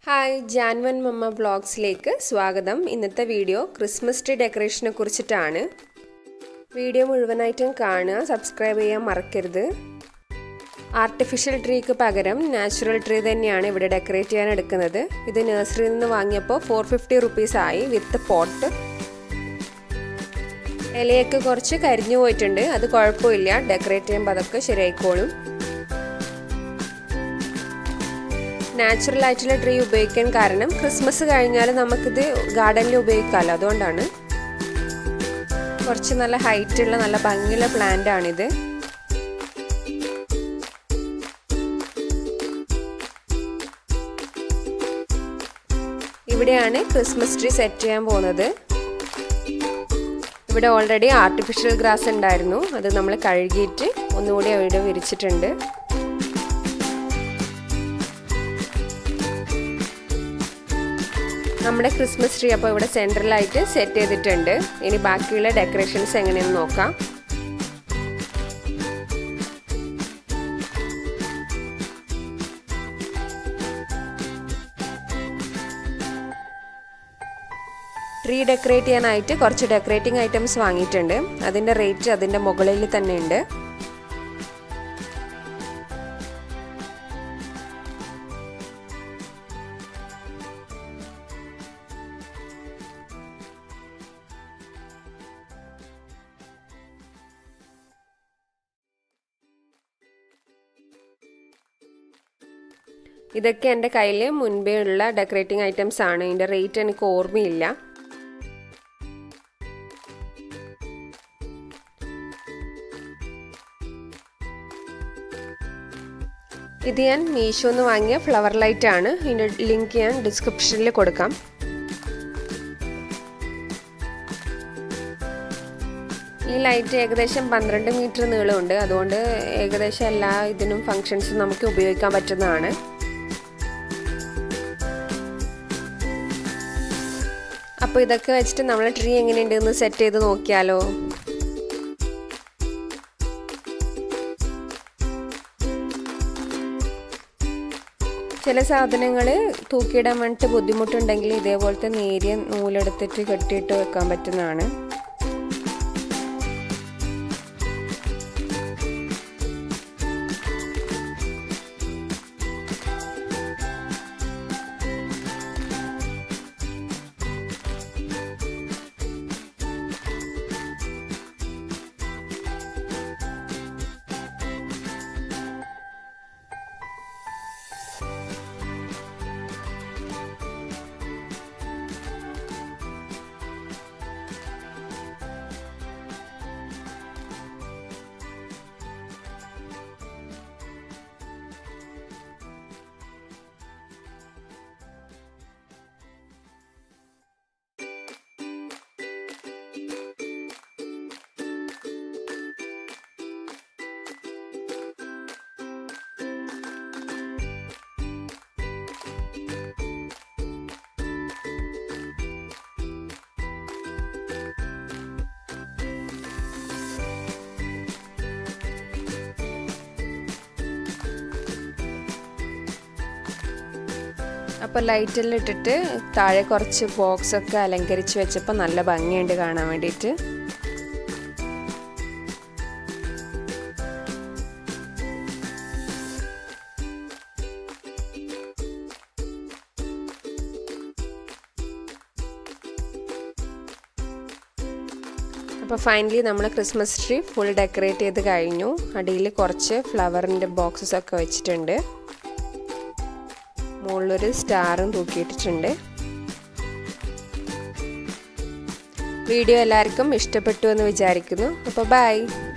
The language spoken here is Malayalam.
ഹായ് ജാൻവൻ മമ്മ വ്ളോഗ്സിലേക്ക് സ്വാഗതം ഇന്നത്തെ വീഡിയോ ക്രിസ്മസ് ട്രീ ഡെക്കറേഷനെ കുറിച്ചിട്ടാണ് വീഡിയോ മുഴുവനായിട്ടും കാണുക സബ്സ്ക്രൈബ് ചെയ്യാൻ മറക്കരുത് ആർട്ടിഫിഷ്യൽ ട്രീക്ക് പകരം നാച്ചുറൽ ട്രീ തന്നെയാണ് ഇവിടെ ഡെക്കറേറ്റ് ചെയ്യാൻ എടുക്കുന്നത് ഇത് നഴ്സറിയിൽ നിന്ന് വാങ്ങിയപ്പോൾ ഫോർ ഫിഫ്റ്റി റുപ്പീസ് ആയി വിത്ത് പോട്ട് ഇലയൊക്കെ കുറച്ച് കരിഞ്ഞു പോയിട്ടുണ്ട് അത് കുഴപ്പമില്ല ഡെക്കറേറ്റ് ചെയ്യുമ്പോൾ അതൊക്കെ ശരിയായിക്കോളും നാച്ചുറൽ ആയിട്ടുള്ള ട്രീ ഉപയോഗിക്കാൻ കാരണം ക്രിസ്മസ് കഴിഞ്ഞാൽ നമുക്കിത് ഗാർഡനിൽ ഉപയോഗിക്കാമല്ലോ അതുകൊണ്ടാണ് കുറച്ച് നല്ല ഹൈറ്റുള്ള നല്ല ഭംഗിയുള്ള പ്ലാന്റ് ആണിത് ഇവിടെയാണ് ക്രിസ്മസ് ട്രീ സെറ്റ് ചെയ്യാൻ പോകുന്നത് ഇവിടെ ഓൾറെഡി ആർട്ടിഫിഷ്യൽ ഗ്രാസ് ഉണ്ടായിരുന്നു അത് നമ്മൾ കഴുകിയിട്ട് ഒന്നുകൂടി അവിടെ വിരിച്ചിട്ടുണ്ട് നമ്മുടെ ക്രിസ്മസ് ട്രീ അപ്പോൾ ഇവിടെ സെൻട്രലായിട്ട് സെറ്റ് ചെയ്തിട്ടുണ്ട് ഇനി ബാക്കിയുള്ള ഡെക്കറേഷൻസ് എങ്ങനെയെന്ന് നോക്കാം ട്രീ ഡെക്കറേറ്റ് ചെയ്യാനായിട്ട് കുറച്ച് ഡെക്കറേറ്റിംഗ് ഐറ്റംസ് വാങ്ങിയിട്ടുണ്ട് അതിൻ്റെ റേറ്റ് അതിൻ്റെ മുകളിൽ തന്നെ ഉണ്ട് ഇതൊക്കെ എൻ്റെ കയ്യിൽ മുൻപേ ഉള്ള ഡെക്കറേറ്റിംഗ് ഐറ്റംസ് ആണ് ഇതിൻ്റെ റേറ്റ് എനിക്ക് ഓർമ്മയില്ല ഇത് ഞാൻ മീഷോന്ന് വാങ്ങിയ ഫ്ലവർ ലൈറ്റ് ആണ് ഇതിൻ്റെ ലിങ്ക് ഞാൻ ഡിസ്ക്രിപ്ഷനിൽ കൊടുക്കാം ഈ ലൈറ്റ് ഏകദേശം പന്ത്രണ്ട് മീറ്റർ നീളമുണ്ട് അതുകൊണ്ട് ഏകദേശം എല്ലാ ഇതിനും ഫങ്ഷൻസും നമുക്ക് ഉപയോഗിക്കാൻ പറ്റുന്നതാണ് അപ്പോൾ ഇതൊക്കെ വെച്ചിട്ട് നമ്മൾ ട്രീ എങ്ങനെയുണ്ടെന്ന് സെറ്റ് ചെയ്ത് നോക്കിയാലോ ചില സാധനങ്ങൾ തൂക്കിയിടാൻ വേണ്ടിയിട്ട് ബുദ്ധിമുട്ടുണ്ടെങ്കിൽ ഇതേപോലത്തെ നേരിയ നൂലെടുത്തിട്ട് കെട്ടിയിട്ട് വെക്കാൻ പറ്റുന്നതാണ് അപ്പോൾ ലൈറ്റെല്ലാം ഇട്ടിട്ട് താഴെ കുറച്ച് ബോക്സ് ഒക്കെ അലങ്കരിച്ച് വെച്ചപ്പോൾ നല്ല ഭംഗിയുണ്ട് കാണാൻ വേണ്ടിയിട്ട് അപ്പോൾ ഫൈനലി നമ്മൾ ക്രിസ്മസ് ട്രീ ഫുൾ ഡെക്കറേറ്റ് ചെയ്ത് കഴിഞ്ഞു അടിയിൽ കുറച്ച് ഫ്ലവറിൻ്റെ ബോക്സസ് ഒക്കെ വെച്ചിട്ടുണ്ട് മുകളിലൊരു സ്റ്റാറും തൂക്കിയിട്ടിട്ടുണ്ട് വീഡിയോ എല്ലാവർക്കും ഇഷ്ടപ്പെട്ടു എന്ന് വിചാരിക്കുന്നു അപ്പോൾ ബൈ